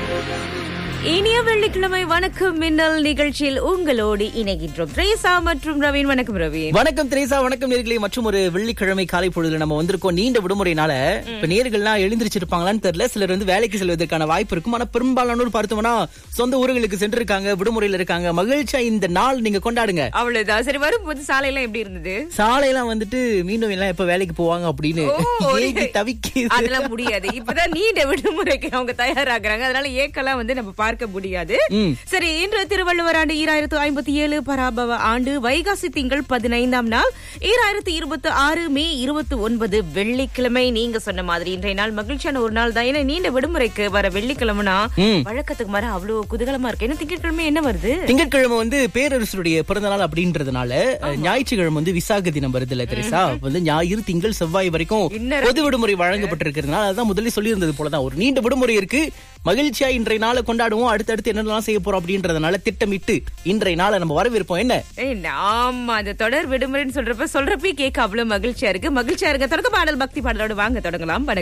இனிய வெள்ளிக்கிழமை வணக்கம் மின்னல் நிகழ்ச்சியில் உங்களோடு இணைகின்றோம் த்ரேசா மற்றும் ரவீன் வணக்கம் ரவீன் வணக்கம் திரேசா வணக்கம் நேர்களே மற்றும் ஒரு வெள்ளிக்கிழமை காலை பொழுதுல நம்ம வந்திருக்கோம் நீண்ட விடுமுறைனால இப்ப நேர்கள்லாம் எழுந்திருச்சிருப்பாங்களான்னு தெரியல சிலர் வந்து வேலைக்கு செல்வதற்கான வாய்ப்பு இருக்கும் ஆனா பெரும்பாலானோர் பார்த்தோம்னா சொந்த ஊர்களுக்கு சென்றிருக்காங்க விடுமுறையில இருக்காங்க மகிழ்ச்சியா இந்த நாள் நீங்க கொண்டாடுங்க அவ்வளவுதான் சரி வரும்போது சாலையெல்லாம் எப்படி இருந்தது சாலையெல்லாம் வந்துட்டு மீண்டும் எல்லாம் எப்ப வேலைக்கு போவாங்க அப்படின்னு ஓ, ஏங்கி தவிக்குது அதெல்லாம் முடியாது இப்பதான் நீண்ட விடுமுறைக்கு அவங்க தயாராகிறாங்க அதனால ஏக்கெல்லாம் வந்து நம்ம பார்க்க முடியாது ம். சரி இன்று திருவள்ளுவர் ஆண்டு ஈராயிரத்து ஐம்பத்தி ஏழு பராபவ ஆண்டு வைகாசி திங்கள் பதினைந்தாம் நாள் ஈராயிரத்து இருபத்தி ஆறு மே இருபத்தி ஒன்பது வெள்ளிக்கிழமை நீங்க சொன்ன மாதிரி இன்றைய நாள் மகிழ்ச்சியான ஒரு நாள் தான் ஏன்னா நீண்ட விடுமுறைக்கு வர வெள்ளிக்கிழமைனா ம். வழக்கத்துக்கு மாற அவ்வளவு குதூகலமா இருக்கு ஏன்னா திங்கட்கிழமை என்ன வருது திங்கட்கிழமை வந்து பேரரசருடைய பிறந்த நாள் அப்படின்றதுனால ஞாயிற்றுக்கிழமை வந்து விசாக தினம் வருது இல்ல தெரிசா வந்து ஞாயிறு திங்கள் செவ்வாய் வரைக்கும் இன்னும் பொது விடுமுறை வழங்கப்பட்டிருக்கிறதுனால அதான் முதல்ல சொல்லியிருந்தது போலதான் ஒரு நீண்ட விடுமுறை இருக்கு மகிழ்ச்சியா இன்றைய நாளை கொண்டாடுவோம் அடுத்தடுத்து என்னெல்லாம் செய்ய போறோம் அப்படின்றதுனால திட்டமிட்டு இன்றைய நாளை நம்ம வரவேற்போம் என்ன ஏய், ஆமா அந்த தொடர் விடுமுறைன்னு சொல்றப்ப சொல்றப்பே கேட்க அவ்வளவு மகிழ்ச்சியா இருக்கு மகிழ்ச்சியா இருக்கு தொடக்க பாடல் பக்தி பாடலோட வாங்க தொடங்கலாம் வணக்கம்